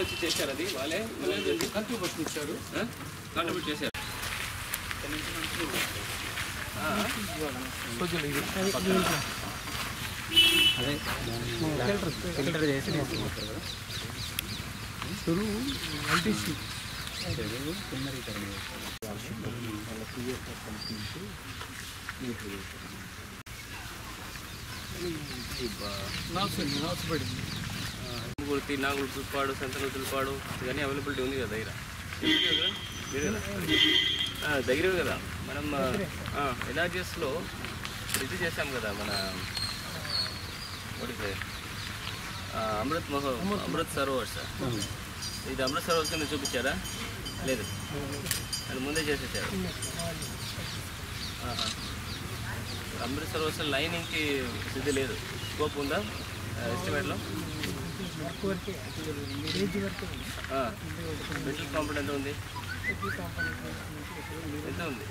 వచ్చి చేశారు అది వాళ్ళే కత్తి బస్సు ఇచ్చారు కాంట్రిబ్యూట్ చేశారు ఆ, కొంచెం ఇది అదే ఫిల్టర్ చేసి తీసుకుంటారు కదా చెరువు ఎల్టీసీ చెరువు పునరీకరణ నాసు నాసు పడింది గుర్తి నాగులు తుల్పాడు సంతలు తుల్పాడు ఇవన్నీ అవైలబిలిటీ ఉంది కదా దగ్గర దగ్గరే కదా? మీరే కదా? ఆ, దగ్గరే కదా మనం ఎనార్జీస్లో ఇది చేసాం కదా మన what is it? ఆ, అమృత్ మహో అమృత్ సరోవర్స్ ఇది అమృత్ సరోవర్స్ కింద చూపించారా లేదు అది ముందే చేసేసారు ఆహా. అమృత్ సరోవర్స్ లైనింగ్కి ఇది లేదు స్కోప్ ఉందా ఎస్టిమేట్లో మెటల్ కాంపౌండ్ ఎంత ఉంది ఎంత ఉంది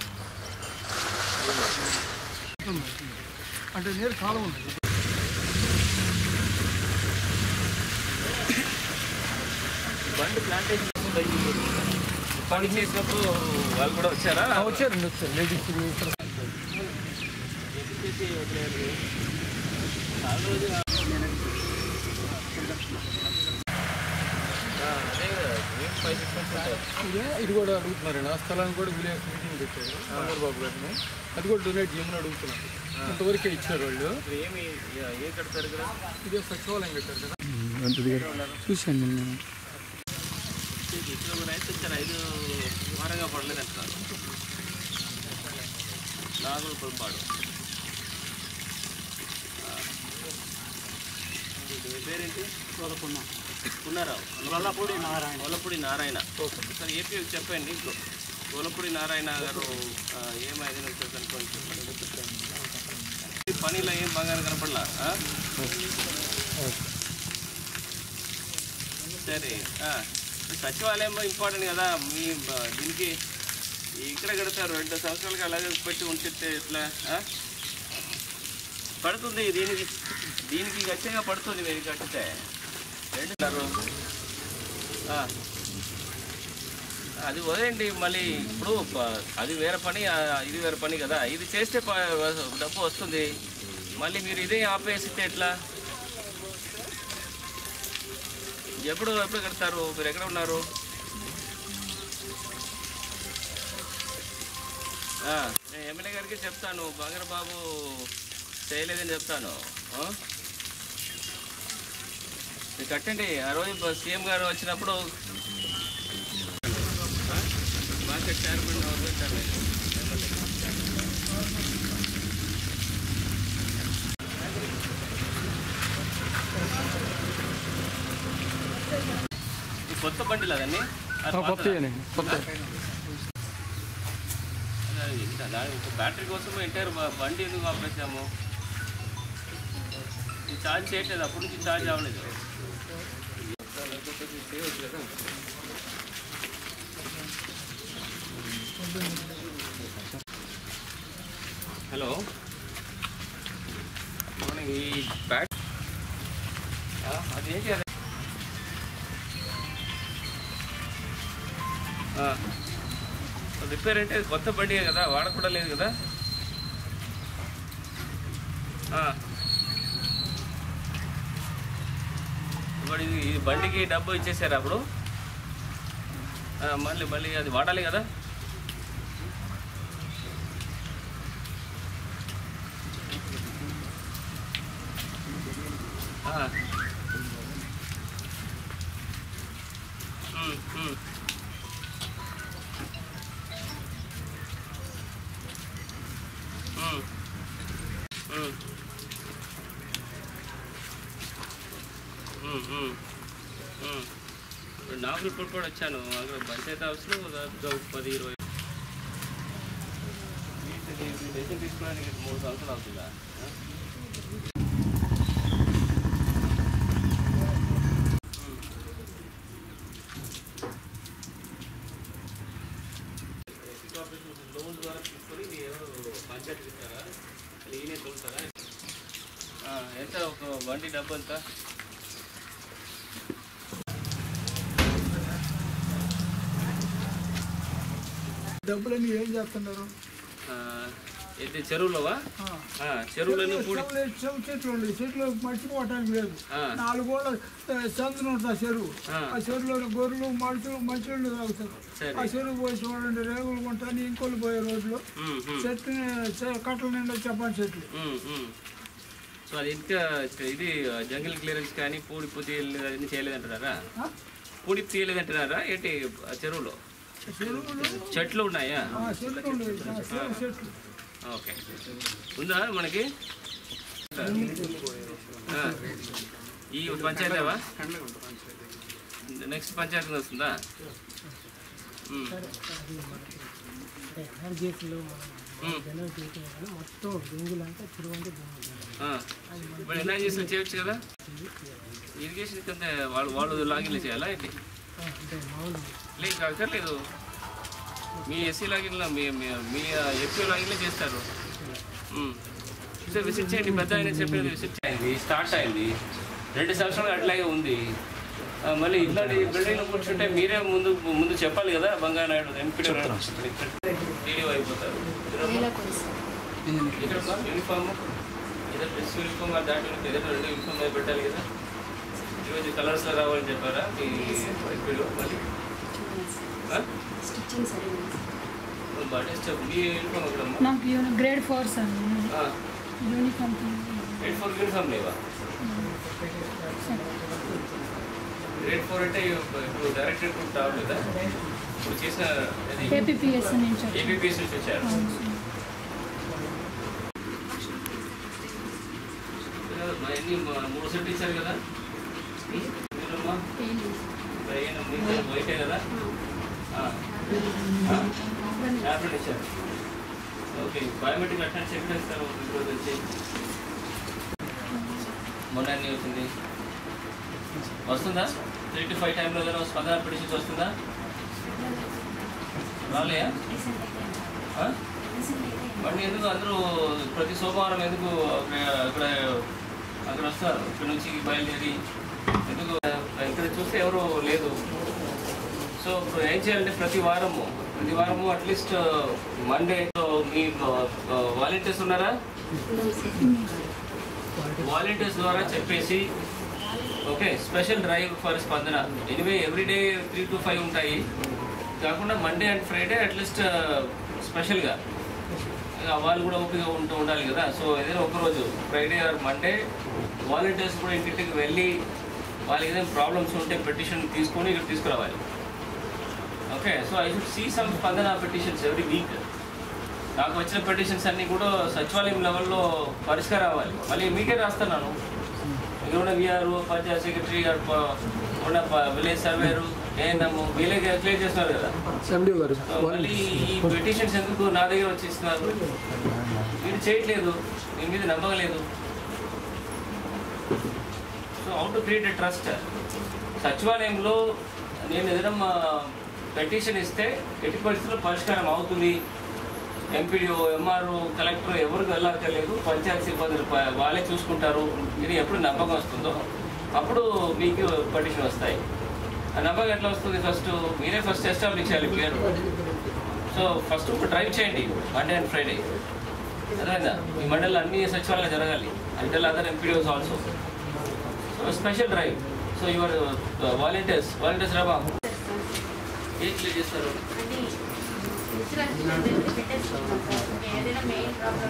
అంటే నీరు కాలం ఉంది బండి ప్లాంటేషన్ పని చేసినప్పుడు వాళ్ళు కూడా వచ్చారా వచ్చారండి వచ్చారు లేడీస్ చేసి వదిలేరు. చాలా రోజులు ఆ, అదే కదా ఏం ఫైవ్ సిక్స్ మంత్స్ ఉంటారు ఇదే ఇది కూడా అడుగుతున్నారండి ఆ స్థలాన్ని కూడా విలేజ్ మీటింగ్ పెట్టారు చంద్రబాబు గారిని అది కూడా డొనేట్ చేయమని అడుగుతున్నారు ఇంతవరకే ఇచ్చారు వాళ్ళు ఇప్పుడు ఏమి ఏం కడతారు ఇక్కడ ఇదే సచివాలయం పెట్టారు కదా చూశాను నేను ఇక్కడ ఒక రైతు వచ్చారు ఐదు వారంగా పడలేదు అంటున్నారు నాగులు పొలపాడు మీ పేరేంటి పున్నారావు గొల్లపూడి నారాయణ గొల్లపూడి నారాయణ సార్ ఏపీ చెప్పండి గొల్లపూడి నారాయణ గారు ఆ, ఏమైంది నాకు కనుక్కొని చెప్పండి ఈ పనిలో ఏం బంగారం కనపడలా ఆ? సరే ఆ, సచివాలయం ఇంపార్టెంట్ కదా మీ బ- దీనికి ఇక్కడ కడతారు రెండు సంవత్సరాలుగా అలాగే పెట్టి ఉంచితే ఎట్లా ఆ? పడుతుంది దీనికి దీనికి ఖచ్చితంగా పడుతుంది మీరు కట్టితే రెండున్నర ఆ. అది వదిలేండి మళ్ళీ ఇప్పుడు ప- అది వేరే పని ఆ, ఇది వేరే పని కదా ఇది చేస్తే ప- డబ్బు వస్తుంది మళ్ళీ మీరు ఇదే ఆపేసితే ఎట్లా ఎప్పుడు ఎప్పుడు కడతారు మీరు ఎక్కడ ఉన్నారు ఆ, నేను ఎమ్మెల్యే గారికి చెప్తాను బంగారు బాబు చేయలేదని చెప్తాను ఆ? మీరు కట్టండి ఆ రోజు బ- సీఎం గారు వచ్చినప్పుడు ఆ? మార్కెట్ చైర్మన్ ఎవరు పెట్టారు మీరు? ఎమ్మెల్యే. ఈ కొత్త బండిలు అదండి అది పాతదా? కొత్త కొత్త అది ఇంకా దాని ఒక బ్యాటరీ కోసం ఎంటైర్ బండి ఎందుకు ఆపేసాము ఇది ఛార్జ్ చేయట్లేదు అప్పటి నుంచి ఛార్జ్ అవ్వలేదు చేయవచ్చు కదా హలో మార్నింగ్ ఈ బ్యాట్ అదేంటి అదే ఆ. రిపేర్ అంటే కొత్త బండి కదా వాడకూడా లేదు కదా ఆ. ఇప్పుడు ఇది ఈ బండికి డబ్బు ఇచ్చేసారు అప్పుడు ఆ, మళ్ళీ మళ్ళీ అది వాడాలి కదా ఆ. ఉమ్, ఉమ్. ఉమ్. ఉమ్. ఉమ్, ఉమ్. ఉమ్. ఇప్పుడు నాకు ఇప్పుడు కూడా వచ్చాను అక్కడ పంచాయతీ హౌస్లో దాదాపుగా ఒక పది ఇరవై వీటిని డెసిషన్ తీసుకోవడానికి మూడు సంవత్సరాలు అవుతుందా ఆ? ఉమ్. లోన్ ద్వారా తీసుకొని మీరు ఎవరు పంచాయతీ ఇస్తారా ఈయనే తోలుతారా ఎంత ఒక బండి డబ్బు ఎంత డబ్బులన్నీ ఏం చేస్తున్నారు ఆ, అయితే చెరువులోవా ఆ. ఆ, చెరువులను పూడి చెవులు చెవు చెట్లు ఉన్నాయి చెట్లు మర్చిపోవటానికి లేదు ఆ. నాలుగు గోళ్ళ చంద్రుని ఉంటుంది ఆ చెరువు ఆ. ఆ చెరువులో గొర్రెలు మనుషులు మంచినీళ్ళు తాగుతారు సరే. ఆ చెరువు పోయి చూడండి రేగులు కొంటాను ఇంకోళ్ళు పోయే రోడ్లు ఉమ్, ఉమ్, చెట్టు చె- కట్టల నిండా చెప్పని చెట్లు ఉమ్, ఉమ్. సో అది ఇంకా ఇది జంగిల్ క్లియరెన్స్ కానీ పూడి పూతి అన్ని చేయలేదంటున్నారా ఆ? పూడి తీయలేదంటున్నారా ఏంటి ఆ చెరువులో చెరువులు చెట్లు ఉన్నాయా ఆ చెట్లు ఉన్నాయి ఆ చెరువు చెట్లు ఓకే ఉందా మనకి ఆ. ఈ పంచాయతీవా నెక్స్ట్ పంచాయతీ వస్తుందా ఉమ్. ఎనర్జీస్లో మనం ఉమ్. జనరల్ చేసిన కానీ మొత్తం దొంగలు అంటే చెరువు అంటే దొంగలు ఆ. మరి ఎలా చేసిన చేయొచ్చు కదా ఇరిగేషన్ కింద వాళ్ళు వాళ్ళు లాగిన్లు చేయాలా ఏంటి అంటే మామూలు లేదు అక్కర్లేదు మీ ఎస్సీ లాగిన్లో మీ మీ- మీ ఎస్సీ లాగిన్లో చేస్తారు ఉమ్. సో విజిట్ చేయండి పెద్ద ఆయన చెప్పేది విజిట్ చేయండి స్టార్ట్ అయింది రెండు సంవత్సరాలు అట్లాగే ఉంది ఆ, మళ్ళీ ఇట్లాంటి బిల్డింగ్ కూర్చుంటే మీరే ముందు ముందు చెప్పాలి కదా బంగారు నాయుడు ఎంపీ టీడీఓ అయిపోతారు ఇక్కడ యూనిఫామ్ ఏదో డ్రెస్ యూనిఫామ్ ఆ దాంట్లో ఏదో రెండు యూనిఫామ్ అయి పెట్టాలి కదా ఈరోజు కలర్స్లో రావాలని చెప్పారా మీ ఎంపీలో మళ్ళీ ఆ? స్టిచ్చింగ్ సరిగ్గా బాగా చెప్పు మీ యూనిఫామ్ ఎక్కడమ్మా నాకు యూని గ్రేడ్ ఫోర్ సార్ ఆ, యూనిఫామ్ గ్రేడ్ ఫోర్ యూనిఫామ్ లేవా గ్రేడ్ ఫోర్ అంటే ఇప్పుడు డైరెక్ట్ రిక్రూట్ రావట్లేదా ఇప్పుడు చేసిన ఏపీపీఎస్ నుంచి వచ్చాను. ఏబీపీఎస్ నుంచి వచ్చారు అవును సార్. మా ఎన్ని మా- మూడు సెట్ ఇచ్చారు కదా ఉం? మీరమ్మా పైన మీకు వైటే కదా ఆ. ఆ? యాప్రెంట్ ఇచ్చారు ఓకే బయోమెట్రిక్ అటెండ్ చెక్ చేస్తారు ఈరోజు వచ్చి మొన్న అన్ని వచ్చింది వస్తుందా త్రీ టు ఫైవ్ టైంలో ఏదైనా స్పందన పిటిషన్స్ వస్తుందా రాలేయా ఆ? మరి ఎందుకు అందరూ ప్రతి సోమవారం ఎందుకు అక్కడ- అక్కడ అక్కడ వస్తారు ఇక్కడ నుంచి బయలుదేరి ఎందుకు ఇక్కడ చూస్తే ఎవరు లేదు సో ఇప్పుడు ఏం చేయాలంటే ప్రతి వారము ప్రతి వారము అట్లీస్ట్ మండే మీ వాలంటీర్స్ ఉన్నారా వాలంటీర్స్ ద్వారా చెప్పేసి okay special drive for Spandana anyway everyday three to five ఉంటాయి కాకుండా మండే అండ్ ఫ్రైడే అట్లీస్ట్ స్పెషల్గా వాళ్ళు కూడా ఓపిక ఉంటూ ఉండాలి కదా సో ఏదైనా ఒకరోజు ఫ్రైడే ఆర్ మండే వాలంటీర్స్ కూడా ఇంటింటికి వెళ్ళి వాళ్ళకి ఏదైనా ప్రాబ్లమ్స్ ఉంటే పెటిషన్ తీసుకొని ఇక్కడ తీసుకురావాలి okay so I should see some Spandana petitions every week నాకు వచ్చిన పెటిషన్స్ అన్నీ కూడా సచివాలయం లెవెల్లో పరిష్కారం అవ్వాలి మళ్ళీ మీకే రాస్తున్నాను ఇక్కడ ఉన్న విఆర్ఓ పంచాయత్ సెక్రటరీ ఉన్న విలేజ్ సర్వేరు ఏఎన్ఎం వీళ్ళే క్లియర్ చేస్తున్నారు కదా ఎండి గారు సో మళ్ళీ ఈ పెటిషన్స్ ఎందుకు నా దగ్గర వచ్చి ఇస్తున్నారు మీరు చేయట్లేదు మీ మీద నమ్మకలేదు so how to create a trust సచివాలయంలో నేను ఏదైనా పెటిషన్ ఇస్తే ఎట్టి పరిస్థితుల్లో పరిష్కారం అవుతుంది ఎంపీడీఓ ఎంఆర్ఓ కలెక్టర్ ఎవరికి వెళ్ళక్కర్లేదు పంచాయతీ సిబ్బందులు ప- వాళ్ళే చూసుకుంటారు ఇది ఎప్పుడు నమ్మకం వస్తుందో అప్పుడు మీకు పటిషన్ వస్తాయి ఆ నమ్మకం ఎట్లా వస్తుంది ఫస్ట్ మీరే ఫస్ట్ ఎస్టాబ్లిష్ చేయాలి పేరు సో ఫస్ట్ ఒక డ్రైవ్ చేయండి మండే అండ్ ఫ్రైడే అర్థమైందా మీ మండలిలో అన్ని సచివాలయాలు జరగాలి అంటే other MPDOs also so special drive so your volunteers volunteers రాబా ఏం క్లియర్ చేస్తారు ఏదైనా main problem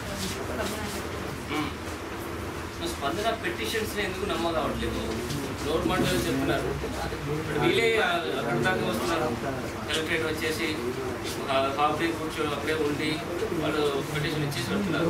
so Spandana petitions ఎందుకు నమోదు అవ్వట్లేదు గవర్నమెంట్ వాళ్ళు చెప్తున్నారు ఇప్పుడు వీళ్ళే అక్కడ దాకా వస్తున్నారు కలెక్టరేట్ వచ్చేసి హాఫ్ డే కూర్చో అక్కడే ఉండి వాళ్ళు పెటిషన్ ఇచ్చేసి వస్తున్నారు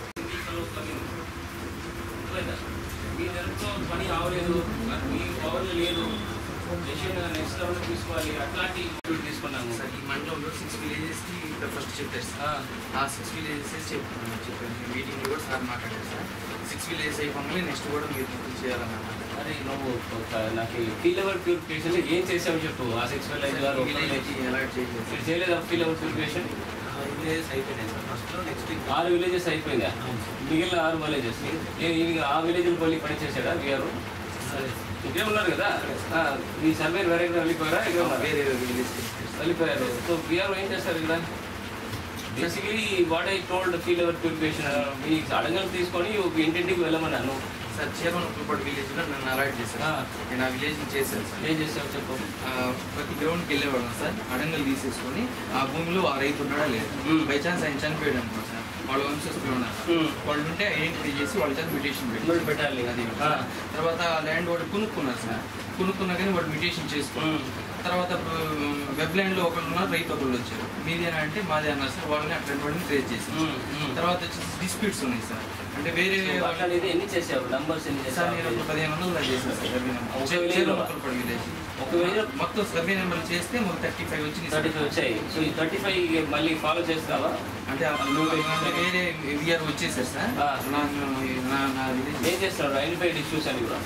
అర్థమైందా? మీ నెలతో పని అవలేదు మీ పవర్లు లేదు డెసిషన్ నెక్స్ట్ లెవెల్ తీసుకోవాలి అట్లాంటి తీసుకున్నాము సార్ ఈ మండలంలో సిక్స్ విలేజెస్కి ఇక్కడ ఫస్ట్ చెప్పారు సార్ ఆ సిక్స్ విలేజెస్ చెప్పాను చెప్పాను మీటింగ్లో కూడా సార్ మాట్లాడారు సార్ సిక్స్ విలేజెస్ అయిపోయి నెక్స్ట్ కూడా మీరు మొత్తం చేయాలన్నమాట అరే నువ్వు ఒక నాకు ఫీ లెవెల్ ప్యూరిఫికేషన్ ఏం చేసావు చెప్పు ఆ సిక్స్ వెల్ ఐదు వారు విలేజ్కి అలాట్ చేయలేదు మీరు చేయలేదా ఫీ లెవెల్ ప్యూరిఫికేషన్ విలేజెస్ అయిపోయినాయి సార్ ఫస్ట్లో నెక్స్ట్ వీక్ ఆరు విలేజెస్ అయిపోయిందా మిగిలిన ఆరు విలేజెస్ ఆ విలేజ్ మళ్ళీ పని చేశాడా వీఆర్ ఇక్కడే ఉన్నారు కదా ఆ, మీ సర్వే వేరే ఎక్కడ వెళ్ళిపోయారా ఇక్కడ ఉన్నారా వేరే విలేజ్ వెళ్ళిపోయారు సో బీఆర్ ఏం చేస్తారు ఇక్కడ basically what I told feel ever purification మీ అడగలు తీసుకొని ఒక ఇంటింటికి వెళ్ళమన్నాను సార్ చీరవన ఉప్పులపాడు విలేజ్లో నన్ను అలర్ట్ చేశాను ఆ. నేను ఆ విలేజ్ చేశాను సార్ ఏం చేస్తావు చెప్పు ఆ, ప్రతి గ్రౌండ్కి వెళ్ళేవాళ్ళం సార్ అడంగలు తీసేసుకొని ఆ భూమిలో ఆ రైతు ఉన్నాడా లేదు మ్మ్. బై ఛాన్స్ ఆయన చనిపోయాడు అనుకో సార్ వాళ్ళ వంశస్థులు ఉన్నారు మ్మ్. వాళ్ళు ఉంటే ఐడెంటిఫై చేసి వాళ్ళ చేత మ్యూటేషన్ మొదలు పెట్టాలి. అది ఆ. తర్వాత ల్యాండ్ వాడు కొనుక్కున్నారు సార్ కొనుక్కున్నా కానీ వాడు మ్యూటేషన్ చేసుకున్నారు మ్మ్. తర్వాత వెబ్ ల్యాండ్ లో ఒకళ్ళు ఉన్నారు రైతు ఒకళ్ళు వచ్చారు మీదేనా అంటే మాదే అన్నారు సార్ వాళ్ళని అట్లా వాడిని ట్రేస్ చేశారు మ్మ్. మ్మ్. తర్వాత వచ్చేసి డిస్ప్యూట్స్ ఉన్నాయి సార్ అంటే వేరే అట్లా అనేది ఎన్ని చేసావు నంబర్స్ ఎన్ని సార్ నేను చేసావు ఒక పదిహేను వందలు దాకా చేశాను సార్ సర్వే ఒక నెంబర్ విలేజ్ చేరు లో? మొక్కలపాడు విలేజ్ ఒక విలేజ్ మొత్తం సర్వే నెంబర్ చేస్తే మాకు థర్టీ ఫైవ్ వచ్చింది థర్టీ ఫైవ్ వచ్చాయి సో ఈ థర్టీ ఫైవ్ మళ్ళీ ఫాలో చేస్తావా అంటే ఆ అంటే వేరే విఆర్ వచ్చేసారు సార్ ఆ. నా నా నా విలేజ్ ఏం చేస్తున్నారు ఐడెంటిఫైడ్ ఇష్యూస్ అని కూడా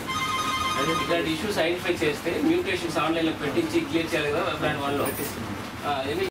ఇట్లాంటి ఇష్యూస్ ఐడెంటిఫై చేస్తే మ్యూటేషన్స్ ఆన్లైన్లో పెట్టించి క్లియర్ చేయాలి కదా వెబ్ వన్లో